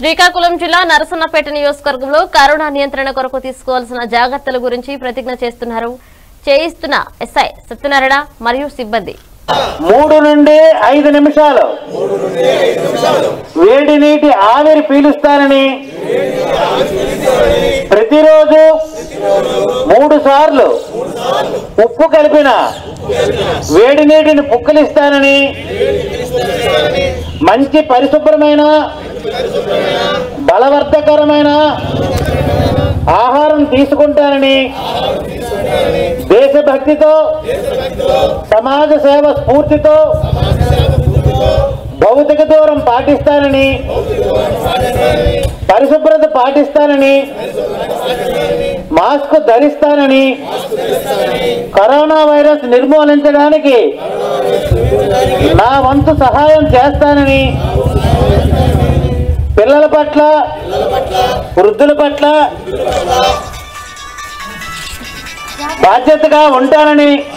శ్రీకాకుళం జిల్లా నరసన్నపేట నియోజకవర్గంలో కరోనా నియంత్రణ కొరకు తీసుకోవాల్సిన జాగ్రత్తల గురించి ప్రతిజ్ఞ చేస్తున్నారు చేయిస్తున్న ఎస్ఐ సత్యనారాయణ మరియు సిబ్బంది మూడు నుండి ఐదు నిమిషాలు వేడి నీటి ఆవిరి పీలుస్తానని ప్రతిరోజు మూడు సార్లు ఉప్పు కలిపిన వేడి నీటిని పుక్కలిస్తానని మంచి పరిశుభ్రమైన బలవర్ధకరమైన ఆహారం తీసుకుంటానని దేశభక్తితో సమాజ సేవ స్ఫూర్తితో భౌతిక దూరం పాటిస్తానని పరిశుభ్రత పాటిస్తానని మాస్క్ ధరిస్తానని కరోనా వైరస్ నిర్మూలించడానికి నా వంతు సహాయం చేస్తానని పిల్లల పట్ల వృద్ధుల పట్ల బాధ్యతగా ఉంటానని